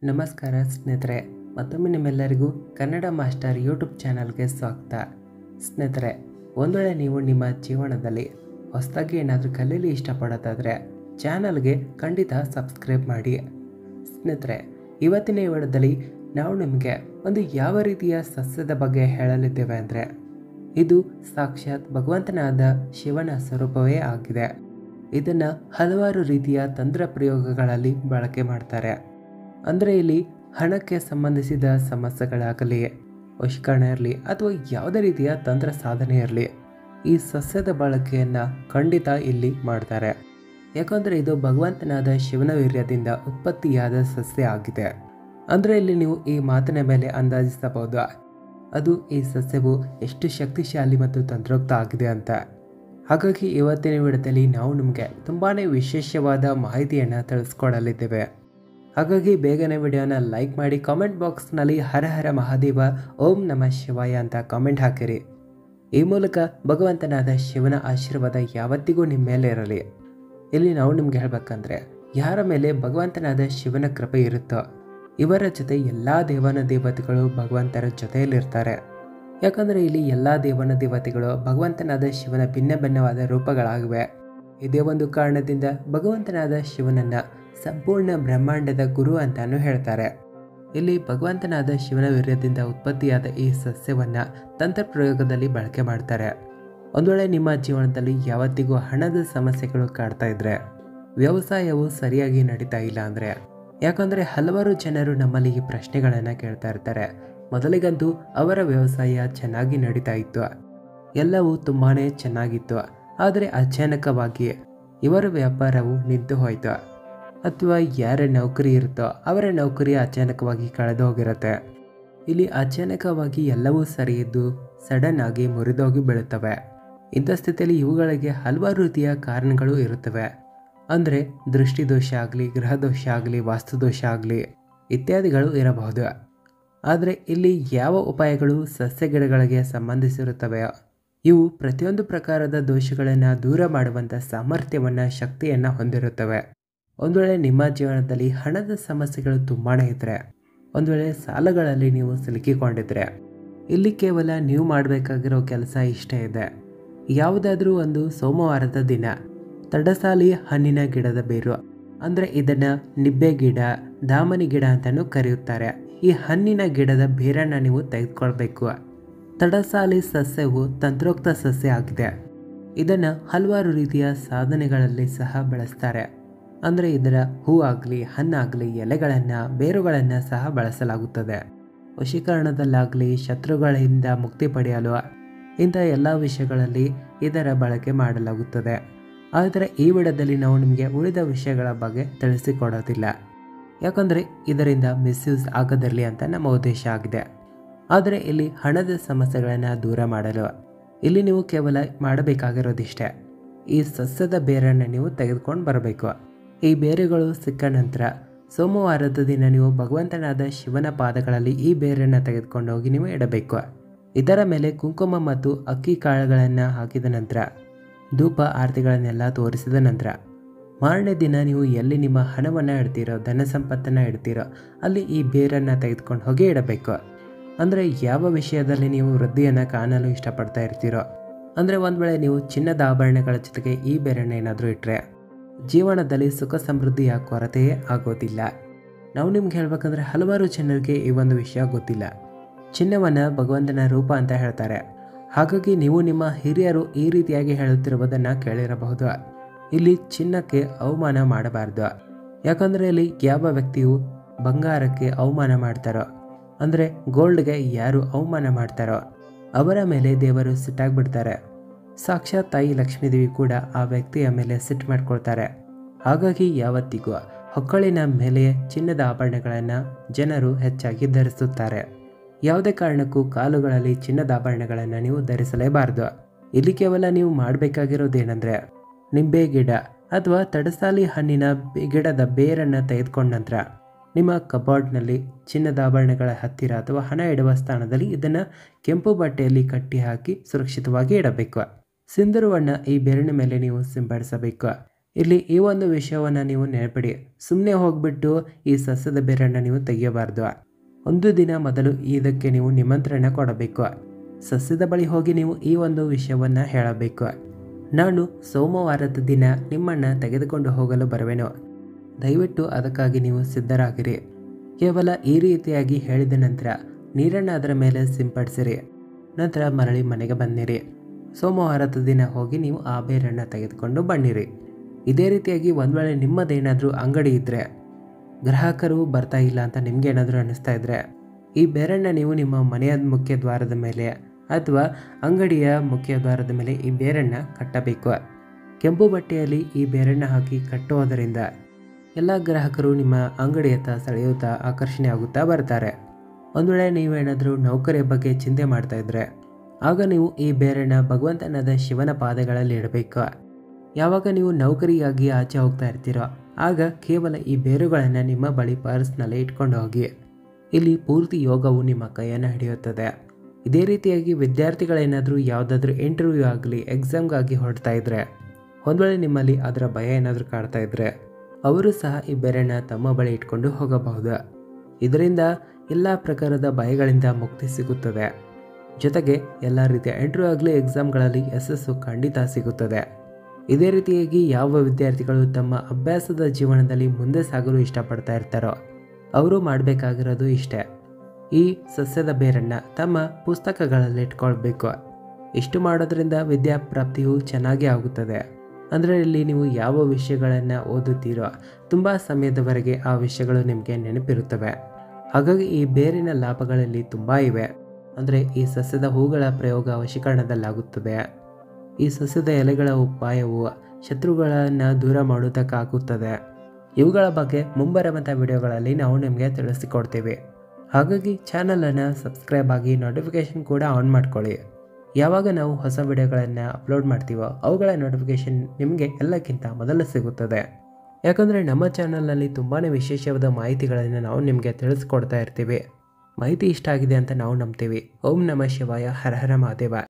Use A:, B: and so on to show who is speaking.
A: ನಮಸ್ಕಾರ ಸ್ನೇಹಿತರೆ ಮತ್ತೊಮ್ಮೆ ನಿಮ್ಮೆಲ್ಲರಿಗೂ ಕನ್ನಡ ಮಾಸ್ಟರ್ ಯೂಟ್ಯೂಬ್ ಚಾನಲ್ಗೆ ಸ್ವಾಗತ ಸ್ನೇಹಿತರೆ ಒಂದು ವೇಳೆ ನೀವು ನಿಮ್ಮ ಜೀವನದಲ್ಲಿ ಹೊಸದಾಗಿ ಏನಾದರೂ ಕಲೀಲಿ ಇಷ್ಟಪಡೋದಾದರೆ ಚಾನಲ್ಗೆ ಖಂಡಿತ ಸಬ್ಸ್ಕ್ರೈಬ್ ಮಾಡಿ ಸ್ನೇಹಿತರೆ ಇವತ್ತಿನ ಈ ವಿಡಿಯೋದಲ್ಲಿ ನಾವು ನಿಮಗೆ ಒಂದು ಯಾವ ರೀತಿಯ ಸಸ್ಯದ ಬಗ್ಗೆ ಹೇಳಲಿದ್ದೇವೆ ಅಂದರೆ ಇದು ಸಾಕ್ಷಾತ್ ಭಗವಂತನಾದ ಶಿವನ ಸ್ವರೂಪವೇ ಆಗಿದೆ ಇದನ್ನು ಹಲವಾರು ರೀತಿಯ ತಂತ್ರ ಪ್ರಯೋಗಗಳಲ್ಲಿ ಬಳಕೆ ಮಾಡ್ತಾರೆ ಅಂದರೆ ಇಲ್ಲಿ ಹಣಕ್ಕೆ ಸಂಬಂಧಿಸಿದ ಸಮಸ್ಯೆಗಳಾಗಲಿ ವಶೀಕರಣ ಇರಲಿ ಅಥವಾ ಯಾವುದೇ ರೀತಿಯ ತಂತ್ರ ಸಾಧನೆ ಇರಲಿ ಈ ಸಸ್ಯದ ಬಳಕೆಯನ್ನು ಖಂಡಿತ ಇಲ್ಲಿ ಮಾಡ್ತಾರೆ ಯಾಕಂದರೆ ಇದು ಭಗವಂತನಾದ ಶಿವನ ವೀರ್ಯದಿಂದ ಉತ್ಪತ್ತಿಯಾದ ಸಸ್ಯ ಆಗಿದೆ ಅಂದರೆ ಇಲ್ಲಿ ನೀವು ಈ ಮಾತಿನ ಮೇಲೆ ಅಂದಾಜಿಸಬಹುದು ಅದು ಈ ಸಸ್ಯವು ಎಷ್ಟು ಶಕ್ತಿಶಾಲಿ ಮತ್ತು ತಂತ್ರೋಕ್ತ ಆಗಿದೆ ಅಂತ ಹಾಗಾಗಿ ಇವತ್ತಿನ ವಿಡಿಯೋದಲ್ಲಿ ನಾವು ನಿಮಗೆ ತುಂಬಾ ವಿಶೇಷವಾದ ಮಾಹಿತಿಯನ್ನು ತಿಳಿಸ್ಕೊಡಲಿದ್ದೇವೆ ಹಾಗಾಗಿ ಬೇಗನೆ ವಿಡಿಯೋನ ಲೈಕ್ ಮಾಡಿ ಕಾಮೆಂಟ್ ಬಾಕ್ಸ್ನಲ್ಲಿ ಹರ ಹರ ಮಹಾದೇವ ಓಂ ನಮಃ ಶಿವಾಯ ಅಂತ ಕಾಮೆಂಟ್ ಹಾಕಿರಿ ಈ ಮೂಲಕ ಭಗವಂತನಾದ ಶಿವನ ಆಶೀರ್ವಾದ ಯಾವತ್ತಿಗೂ ನಿಮ್ಮ ಮೇಲೆ ಇರಲಿ ಇಲ್ಲಿ ನಾವು ನಿಮ್ಗೆ ಹೇಳ್ಬೇಕಂದ್ರೆ ಯಾರ ಮೇಲೆ ಭಗವಂತನಾದ ಶಿವನ ಕೃಪೆ ಇರುತ್ತೋ ಇವರ ಜೊತೆ ಎಲ್ಲ ದೇವನ ದೇವತೆಗಳು ಭಗವಂತರ ಜೊತೆಯಲ್ಲಿರ್ತಾರೆ ಯಾಕಂದರೆ ಇಲ್ಲಿ ಎಲ್ಲ ದೇವನ ದೇವತೆಗಳು ಭಗವಂತನಾದ ಶಿವನ ಭಿನ್ನ ಭಿನ್ನವಾದ ರೂಪಗಳಾಗಿವೆ ಇದೇ ಒಂದು ಕಾರಣದಿಂದ ಭಗವಂತನಾದ ಶಿವನನ್ನ ಸಂಪೂರ್ಣ ಬ್ರಹ್ಮಾಂಡದ ಗುರು ಅಂತಾನು ಹೇಳ್ತಾರೆ ಇಲ್ಲಿ ಭಗವಂತನಾದ ಶಿವನ ವೀರ್ಯದಿಂದ ಉತ್ಪತ್ತಿಯಾದ ಈ ಸಸ್ಯವನ್ನ ತಂತ್ರ ಪ್ರಯೋಗದಲ್ಲಿ ಬಳಕೆ ಮಾಡ್ತಾರೆ ಒಂದು ವೇಳೆ ನಿಮ್ಮ ಜೀವನದಲ್ಲಿ ಯಾವತ್ತಿಗೂ ಹಣದ ಸಮಸ್ಯೆಗಳು ಕಾಡ್ತಾ ಇದ್ರೆ ವ್ಯವಸಾಯವು ಸರಿಯಾಗಿ ನಡೀತಾ ಇಲ್ಲ ಅಂದರೆ ಯಾಕಂದರೆ ಹಲವಾರು ಜನರು ನಮ್ಮಲ್ಲಿ ಈ ಪ್ರಶ್ನೆಗಳನ್ನು ಕೇಳ್ತಾ ಇರ್ತಾರೆ ಮೊದಲಿಗಂತೂ ಅವರ ವ್ಯವಸಾಯ ಚೆನ್ನಾಗಿ ನಡೀತಾ ಇತ್ತು ಎಲ್ಲವೂ ತುಂಬಾ ಚೆನ್ನಾಗಿತ್ತು ಆದರೆ ಅಚಾನಕವಾಗಿ ಇವರ ವ್ಯಾಪಾರವು ನಿಂತು ಹೋಯಿತು ಅಥವಾ ಯಾರ ನೌಕರಿ ಇರುತ್ತೋ ಅವರ ನೌಕರಿ ಅಚಾನಕವಾಗಿ ಕಳೆದು ಹೋಗಿರುತ್ತೆ ಇಲ್ಲಿ ಅಚಾನಕವಾಗಿ ಎಲ್ಲವೂ ಸರಿ ಇದ್ದು ಸಡನ್ ಆಗಿ ಮುರಿದೋಗಿ ಬೀಳುತ್ತವೆ ಇಂಥ ಸ್ಥಿತಿಯಲ್ಲಿ ಇವುಗಳಿಗೆ ಹಲವಾರು ರೀತಿಯ ಕಾರಣಗಳು ಇರುತ್ತವೆ ಅಂದರೆ ದೃಷ್ಟಿದೋಷ ಆಗಲಿ ಗ್ರಹದೋಷ ಆಗಲಿ ವಾಸ್ತುದೋಷ ಆಗಲಿ ಇತ್ಯಾದಿಗಳು ಇರಬಹುದು ಆದರೆ ಇಲ್ಲಿ ಯಾವ ಉಪಾಯಗಳು ಸಸ್ಯ ಗಿಡಗಳಿಗೆ ಸಂಬಂಧಿಸಿರುತ್ತವೆಯೋ ಇವು ಪ್ರತಿಯೊಂದು ಪ್ರಕಾರದ ದೋಷಗಳನ್ನು ದೂರ ಮಾಡುವಂಥ ಸಾಮರ್ಥ್ಯವನ್ನು ಶಕ್ತಿಯನ್ನು ಹೊಂದಿರುತ್ತವೆ ಒಂದು ವೇಳೆ ನಿಮ್ಮ ಜೀವನದಲ್ಲಿ ಹಣದ ಸಮಸ್ಯೆಗಳು ತುಂಬಾ ಇದ್ದರೆ ಒಂದು ವೇಳೆ ಸಾಲಗಳಲ್ಲಿ ನೀವು ಸಿಲುಕಿಕೊಂಡಿದ್ರೆ ಇಲ್ಲಿ ಕೇವಲ ನೀವು ಮಾಡಬೇಕಾಗಿರೋ ಕೆಲಸ ಇಷ್ಟೇ ಇದೆ ಯಾವುದಾದ್ರೂ ಒಂದು ಸೋಮವಾರದ ದಿನ ತಡಸಾಲಿ ಹಣ್ಣಿನ ಗಿಡದ ಬೇರು ಅಂದರೆ ಇದನ್ನು ನಿಬ್ಬೆ ಗಿಡ ದಾಮನಿ ಗಿಡ ಅಂತಲೂ ಕರೆಯುತ್ತಾರೆ ಈ ಹಣ್ಣಿನ ಗಿಡದ ಬೇರನ್ನು ನೀವು ತೆಗೆದುಕೊಳ್ಬೇಕು ತಡಸಾಲಿ ಸಸ್ಯವು ತಂತ್ರೋಕ್ತ ಸಸ್ಯ ಆಗಿದೆ ಇದನ್ನು ಹಲವಾರು ರೀತಿಯ ಸಾಧನೆಗಳಲ್ಲಿ ಸಹ ಬಳಸ್ತಾರೆ ಅಂದರೆ ಇದರ ಹೂ ಆಗಲಿ ಹಣ್ಣಾಗಲಿ ಎಲೆಗಳನ್ನು ಬೇರುಗಳನ್ನು ಸಹ ಬಳಸಲಾಗುತ್ತದೆ ವಶೀಕರಣದಲ್ಲಾಗಲಿ ಶತ್ರುಗಳಿಂದ ಮುಕ್ತಿ ಪಡೆಯಲು ಇಂಥ ಎಲ್ಲ ವಿಷಯಗಳಲ್ಲಿ ಇದರ ಬಳಕೆ ಮಾಡಲಾಗುತ್ತದೆ ಆದರೆ ಈ ವಿಡಿಯೋದಲ್ಲಿ ನಾವು ನಿಮಗೆ ಉಳಿದ ವಿಷಯಗಳ ಬಗ್ಗೆ ತಿಳಿಸಿಕೊಡೋದಿಲ್ಲ ಯಾಕಂದರೆ ಇದರಿಂದ ಮಿಸ್ಯೂಸ್ ಆಗದಿರಲಿ ಅಂತ ನಮ್ಮ ಉದ್ದೇಶ ಆಗಿದೆ ಆದರೆ ಇಲ್ಲಿ ಹಣದ ಸಮಸ್ಯೆಗಳನ್ನು ದೂರ ಮಾಡಲು ಇಲ್ಲಿ ನೀವು ಕೇವಲ ಮಾಡಬೇಕಾಗಿರೋದಿಷ್ಟೇ ಈ ಸಸ್ಯದ ಬೇರನ್ನು ನೀವು ತೆಗೆದುಕೊಂಡು ಬರಬೇಕು ಈ ಬೇರುಗಳು ಸಿಕ್ಕ ನಂತರ ಸೋಮವಾರದ ದಿನ ನೀವು ಭಗವಂತನಾದ ಶಿವನ ಪಾದಗಳಲ್ಲಿ ಈ ಬೇರನ್ನು ತೆಗೆದುಕೊಂಡು ಹೋಗಿ ನೀವು ಇಡಬೇಕು ಇದರ ಮೇಲೆ ಕುಂಕುಮ ಮತ್ತು ಅಕ್ಕಿ ಕಾಳುಗಳನ್ನು ಹಾಕಿದ ನಂತರ ಧೂಪ ಆರತಿಗಳನ್ನೆಲ್ಲ ತೋರಿಸಿದ ನಂತರ ಮಾರನೇ ದಿನ ನೀವು ಎಲ್ಲಿ ನಿಮ್ಮ ಹಣವನ್ನು ಇಡ್ತೀರೋ ಧನ ಸಂಪತ್ತನ್ನು ಇಡ್ತೀರೋ ಅಲ್ಲಿ ಈ ಬೇರನ್ನು ತೆಗೆದುಕೊಂಡು ಹೋಗಿ ಇಡಬೇಕು ಅಂದರೆ ಯಾವ ವಿಷಯದಲ್ಲಿ ನೀವು ವೃದ್ಧಿಯನ್ನು ಕಾಣಲು ಇಷ್ಟಪಡ್ತಾ ಇರ್ತೀರೋ ಅಂದರೆ ಒಂದು ವೇಳೆ ನೀವು ಚಿನ್ನದ ಆಭರಣಗಳ ಜೊತೆಗೆ ಈ ಬೇರನ್ನು ಏನಾದರೂ ಇಟ್ಟರೆ ಜೀವನದಲ್ಲಿ ಸುಖ ಸಮೃದ್ಧಿಯ ಕೊರತೆಯೇ ಆಗೋದಿಲ್ಲ ನಾವು ನಿಮ್ಗೆ ಹೇಳ್ಬೇಕಂದ್ರೆ ಹಲವಾರು ಜನರಿಗೆ ಈ ಒಂದು ವಿಷಯ ಗೊತ್ತಿಲ್ಲ ಚಿನ್ನವನ್ನು ಭಗವಂತನ ರೂಪ ಅಂತ ಹೇಳ್ತಾರೆ ಹಾಗಾಗಿ ನೀವು ನಿಮ್ಮ ಹಿರಿಯರು ಈ ರೀತಿಯಾಗಿ ಹೇಳುತ್ತಿರುವುದನ್ನು ಕೇಳಿರಬಹುದು ಇಲ್ಲಿ ಚಿನ್ನಕ್ಕೆ ಅವಮಾನ ಮಾಡಬಾರ್ದು ಯಾಕಂದರೆ ಇಲ್ಲಿ ಯಾವ ವ್ಯಕ್ತಿಯು ಬಂಗಾರಕ್ಕೆ ಅವಮಾನ ಮಾಡ್ತಾರೋ ಅಂದರೆ ಗೋಲ್ಡ್ಗೆ ಯಾರು ಅವಮಾನ ಮಾಡ್ತಾರೋ ಅವರ ಮೇಲೆ ದೇವರು ಸಿಟ್ಟಾಗ್ಬಿಡ್ತಾರೆ ಸಾಕ್ಷಾತ್ ತಾಯಿ ಲಕ್ಷ್ಮೀದೇವಿ ಕೂಡ ಆ ವ್ಯಕ್ತಿಯ ಮೇಲೆ ಸಿಟ್ಟು ಮಾಡ್ಕೊಳ್ತಾರೆ ಹಾಗಾಗಿ ಯಾವತ್ತಿಗೂ ಹೊಕ್ಕಳಿನ ಮೇಲೆ ಚಿನ್ನದ ಆಭರಣಗಳನ್ನು ಜನರು ಹೆಚ್ಚಾಗಿ ಧರಿಸುತ್ತಾರೆ ಯಾವುದೇ ಕಾರಣಕ್ಕೂ ಕಾಲುಗಳಲ್ಲಿ ಚಿನ್ನದ ಆಭರಣಗಳನ್ನು ನೀವು ಧರಿಸಲೇಬಾರದು ಇಲ್ಲಿ ಕೇವಲ ನೀವು ಮಾಡಬೇಕಾಗಿರೋದೇನೆಂದರೆ ನಿಂಬೆ ಗಿಡ ಅಥವಾ ತಡಸಾಲಿ ಹಣ್ಣಿನ ಗಿಡದ ಬೇರನ್ನು ತೆಗೆದುಕೊಂಡ ನಂತರ ನಿಮ್ಮ ಕಬಾರ್ಡ್ನಲ್ಲಿ ಚಿನ್ನದ ಆಭರಣಗಳ ಹತ್ತಿರ ಅಥವಾ ಹಣ ಇಡುವ ಸ್ಥಾನದಲ್ಲಿ ಇದನ್ನು ಕೆಂಪು ಬಟ್ಟೆಯಲ್ಲಿ ಕಟ್ಟಿ ಹಾಕಿ ಸುರಕ್ಷಿತವಾಗಿ ಇಡಬೇಕು ಸಿಂಧೂರವನ್ನು ಈ ಬೆರಳಿನ ಮೇಲೆ ನೀವು ಸಿಂಪಡಿಸಬೇಕು ಇಲ್ಲಿ ಈ ಒಂದು ವಿಷಯವನ್ನು ನೀವು ನೆನಪಿಡಿ ಸುಮ್ಮನೆ ಹೋಗ್ಬಿಟ್ಟು ಈ ಸಸ್ಯದ ಬೇರನ್ನು ನೀವು ತೆಗೆಯಬಾರ್ದು ಒಂದು ದಿನ ಮೊದಲು ಇದಕ್ಕೆ ನೀವು ನಿಮಂತ್ರಣ ಕೊಡಬೇಕು ಸಸ್ಯದ ಬಳಿ ಹೋಗಿ ನೀವು ಈ ಒಂದು ವಿಷಯವನ್ನು ಹೇಳಬೇಕು ನಾನು ಸೋಮವಾರದ ದಿನ ನಿಮ್ಮನ್ನು ತೆಗೆದುಕೊಂಡು ಹೋಗಲು ಬರುವೆನು ದಯವಿಟ್ಟು ಅದಕ್ಕಾಗಿ ನೀವು ಸಿದ್ಧರಾಗಿರಿ ಕೇವಲ ಈ ರೀತಿಯಾಗಿ ಹೇಳಿದ ನಂತರ ನೀರನ್ನು ಅದರ ಮೇಲೆ ಸಿಂಪಡಿಸಿರಿ ನಂತರ ಮರಳಿ ಮನೆಗೆ ಬಂದಿರಿ ಸೋಮವಾರದ ದಿನ ಹೋಗಿ ನೀವು ಆ ಬೇರನ್ನು ತೆಗೆದುಕೊಂಡು ಬನ್ನಿರಿ ಇದೇ ರೀತಿಯಾಗಿ ಒಂದು ವೇಳೆ ನಿಮ್ಮದೇನಾದರೂ ಅಂಗಡಿ ಇದ್ದರೆ ಗ್ರಾಹಕರು ಬರ್ತಾ ಇಲ್ಲ ಅಂತ ನಿಮ್ಗೆ ಏನಾದರೂ ಅನ್ನಿಸ್ತಾ ಇದ್ರೆ ಈ ಬೇರನ್ನು ನೀವು ನಿಮ್ಮ ಮನೆಯ ಮುಖ್ಯ ದ್ವಾರದ ಮೇಲೆ ಅಥವಾ ಅಂಗಡಿಯ ಮುಖ್ಯ ದ್ವಾರದ ಮೇಲೆ ಈ ಬೇರನ್ನು ಕಟ್ಟಬೇಕು ಕೆಂಪು ಬಟ್ಟೆಯಲ್ಲಿ ಈ ಬೇರನ್ನು ಹಾಕಿ ಕಟ್ಟುವುದರಿಂದ ಎಲ್ಲ ಗ್ರಾಹಕರು ನಿಮ್ಮ ಅಂಗಡಿಯತ್ತ ಸೆಳೆಯುತ್ತಾ ಆಕರ್ಷಣೆ ಆಗುತ್ತಾ ಬರ್ತಾರೆ ಒಂದು ವೇಳೆ ನೀವೇನಾದರೂ ನೌಕರಿಯ ಬಗ್ಗೆ ಚಿಂತೆ ಮಾಡ್ತಾ ಇದ್ರೆ ಆಗ ನೀವು ಈ ಬೇರನ್ನು ಭಗವಂತನಾದ ಶಿವನ ಪಾದಗಳಲ್ಲಿ ಇಡಬೇಕು ಯಾವಾಗ ನೀವು ನೌಕರಿಯಾಗಿ ಆಚೆ ಹೋಗ್ತಾ ಇರ್ತೀರೋ ಆಗ ಕೇವಲ ಈ ಬೇರುಗಳನ್ನು ನಿಮ್ಮ ಬಳಿ ಪರ್ಸ್ನಲ್ಲಿ ಇಟ್ಕೊಂಡು ಹೋಗಿ ಇಲ್ಲಿ ಪೂರ್ತಿ ಯೋಗವು ನಿಮ್ಮ ಕೈಯನ್ನು ಹಿಡಿಯುತ್ತದೆ ಇದೇ ರೀತಿಯಾಗಿ ವಿದ್ಯಾರ್ಥಿಗಳೇನಾದರೂ ಯಾವುದಾದ್ರೂ ಇಂಟರ್ವ್ಯೂ ಆಗಲಿ ಎಕ್ಸಾಮ್ಗಾಗಿ ಹೊರಡ್ತಾ ಇದ್ರೆ ಒಂದು ವೇಳೆ ನಿಮ್ಮಲ್ಲಿ ಅದರ ಭಯ ಏನಾದರೂ ಕಾಡ್ತಾ ಇದ್ರೆ ಅವರು ಸಹ ಈ ಬೇರನ್ನು ತಮ್ಮ ಬಳಿ ಇಟ್ಕೊಂಡು ಹೋಗಬಹುದು ಇದರಿಂದ ಎಲ್ಲ ಪ್ರಕಾರದ ಭಯಗಳಿಂದ ಮುಕ್ತಿ ಸಿಗುತ್ತದೆ ಜೊತೆಗೆ ಎಲ್ಲ ರೀತಿಯ ಇಂಟರ್ವ್ಯೂ ಆಗಲಿ ಎಕ್ಸಾಮ್ಗಳಲ್ಲಿ ಯಶಸ್ಸು ಖಂಡಿತ ಸಿಗುತ್ತದೆ ಇದೇ ರೀತಿಯಾಗಿ ಯಾವ ವಿದ್ಯಾರ್ಥಿಗಳು ತಮ್ಮ ಅಭ್ಯಾಸದ ಜೀವನದಲ್ಲಿ ಮುಂದೆ ಸಾಗಲು ಇಷ್ಟಪಡ್ತಾ ಇರ್ತಾರೋ ಅವರು ಮಾಡಬೇಕಾಗಿರೋದು ಇಷ್ಟೇ ಈ ಸಸ್ಯದ ಬೇರನ್ನು ತಮ್ಮ ಪುಸ್ತಕಗಳಲ್ಲಿ ಇಟ್ಕೊಳ್ಬೇಕು ಇಷ್ಟು ಮಾಡೋದ್ರಿಂದ ವಿದ್ಯಾಪ್ರಾಪ್ತಿಯು ಚೆನ್ನಾಗಿ ಆಗುತ್ತದೆ ಅಂದರೆ ಇಲ್ಲಿ ನೀವು ಯಾವ ವಿಷಯಗಳನ್ನು ಓದುತ್ತೀರೋ ತುಂಬ ಸಮಯದವರೆಗೆ ಆ ವಿಷಯಗಳು ನಿಮಗೆ ನೆನಪಿರುತ್ತವೆ ಹಾಗಾಗಿ ಈ ಬೇರಿನ ಲಾಭಗಳಲ್ಲಿ ತುಂಬ ಇವೆ ಅಂದರೆ ಈ ಸಸ್ಯದ ಹೂಗಳ ಪ್ರಯೋಗ ವಶೀಕರಣದಲ್ಲಾಗುತ್ತದೆ ಈ ಸಸ್ಯದ ಎಲೆಗಳ ಉಪಾಯವು ಶತ್ರುಗಳನ್ನು ದೂರ ಮಾಡುವುದಕ್ಕಾಗುತ್ತದೆ ಇವುಗಳ ಬಗ್ಗೆ ಮುಂಬರುವಂಥ ವಿಡಿಯೋಗಳಲ್ಲಿ ನಾವು ನಿಮಗೆ ತಿಳಿಸಿಕೊಡ್ತೀವಿ ಹಾಗಾಗಿ ಚಾನಲನ್ನು ಸಬ್ಸ್ಕ್ರೈಬ್ ಆಗಿ ನೋಟಿಫಿಕೇಷನ್ ಕೂಡ ಆನ್ ಮಾಡ್ಕೊಳ್ಳಿ ಯಾವಾಗ ನಾವು ಹೊಸ ವಿಡಿಯೋಗಳನ್ನು ಅಪ್ಲೋಡ್ ಮಾಡ್ತೀವೋ ಅವುಗಳ ನೋಟಿಫಿಕೇಷನ್ ನಿಮಗೆ ಎಲ್ಲಕ್ಕಿಂತ ಮೊದಲು ಸಿಗುತ್ತದೆ ಯಾಕಂದರೆ ನಮ್ಮ ಚಾನಲ್ನಲ್ಲಿ ತುಂಬಾ ವಿಶೇಷವಾದ ಮಾಹಿತಿಗಳನ್ನು ನಾವು ನಿಮಗೆ ತಿಳಿಸ್ಕೊಡ್ತಾ ಇರ್ತೀವಿ ಮಾಹಿತಿ ಇಷ್ಟ ಆಗಿದೆ ಅಂತ ನಾವು ನಂಬ್ತೀವಿ ಓಂ ನಮಃ ಶಿವಾಯ ಹರ ಹರ ಮಹಾದೇವ